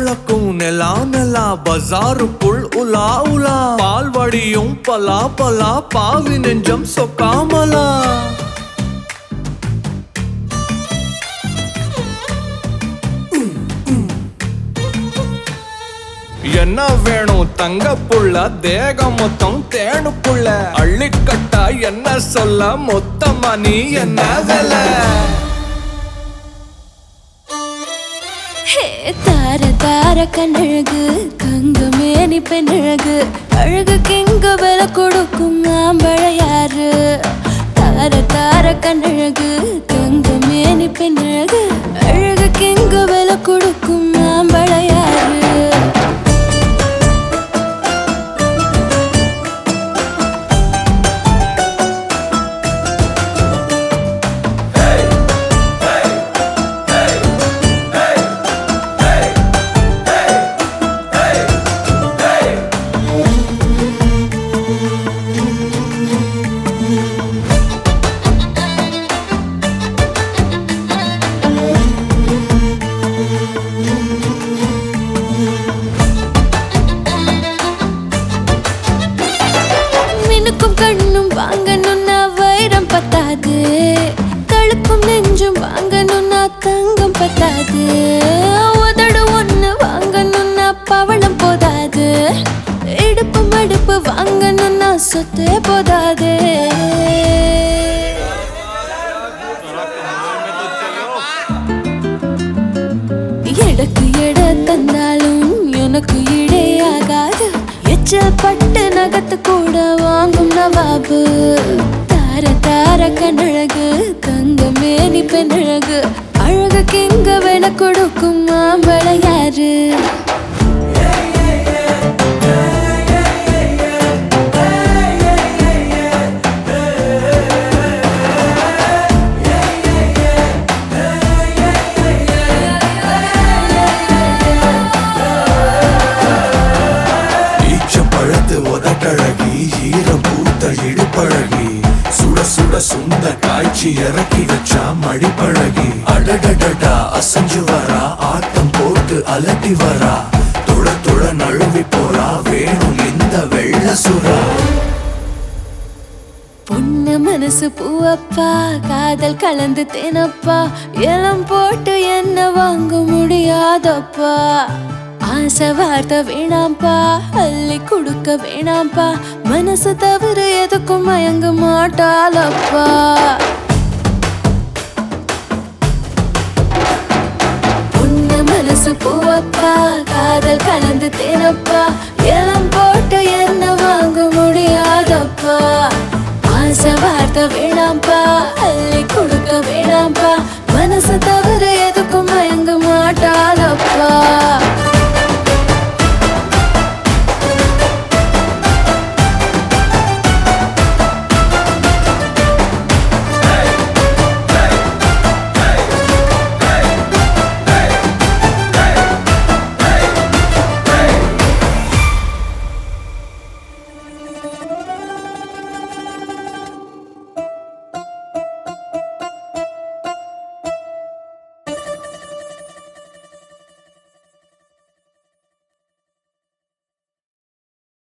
அளக்கும் நிலா நிலா பஜாருக்குள் உலா உலா பால்வடியும் பலா பலா பாவி நெஞ்சம் சொக்காமலா என்ன வேணும் தங்க புள்ள தேகம் மொத்தம் தேனுக்குள்ள அள்ளிக்கட்டா என்ன சொல்ல மொத்தமா நீ என்ன விலை ஹே தார தார கண்ணழகு தங்கமேனி பெண்ணழகு அழகுக்கு எங்க விலை கொடுக்கும் ஆம்பழ யாரு தார தார கண்ணழகு தங்கமேனி பெண்ணழகு அழகுக்கு எங்க விலை கொடுக்கும் ஆம்பழ யாரு மினுக்கும் கண்ணும் வாங்கணும்னா வைரம் பத்தாது கழுக்கும் நெஞ்சும் வாங்கணும்னா தங்கம் பத்தாது உதடு ஒண்ணு வாங்கணும்னா பவளம் போதாது இடுப்பு மடுப்பு வாங்கணும்னா சொத்தே போதாது எடக்கு எட தந்தாலும் எனக்கு இடையாகாது எச்சல் பட்டு நகத்து கூட வாங்கும் நவாபு தார தார கண்ணழகு தங்க மேனி பெண்ணழகு அழகுக்கு எங்க வேலை கொடுக்கும் மாம்பழ யாரு ஈச்சம் பழத்து உதட்டழகி ஈரம் பூத்த இடுப்பழகி சுட சுட சுண்ட காய்ச்சி இறக்கி வச்சா மடிப்பழகி அடடடடா அசஞ்சு வரா ஆட்டம் போட்டு அலட்டி வரா துள துள நழுவி போறா வேணும் இந்த வெள்ள சுறா பொண்ணு மனசு பூவப்பா காதல் கலந்து தேனப்பா எலம் போட்டு என்ன வாங்க முடியாதப்பா ஆசை வார்த்தை வேணாம்ப்பா அள்ளி கொடுக்க வேணாம்ப்பா மனசு தவிர எதுக்கும் மயங்க மாட்டாளப்பா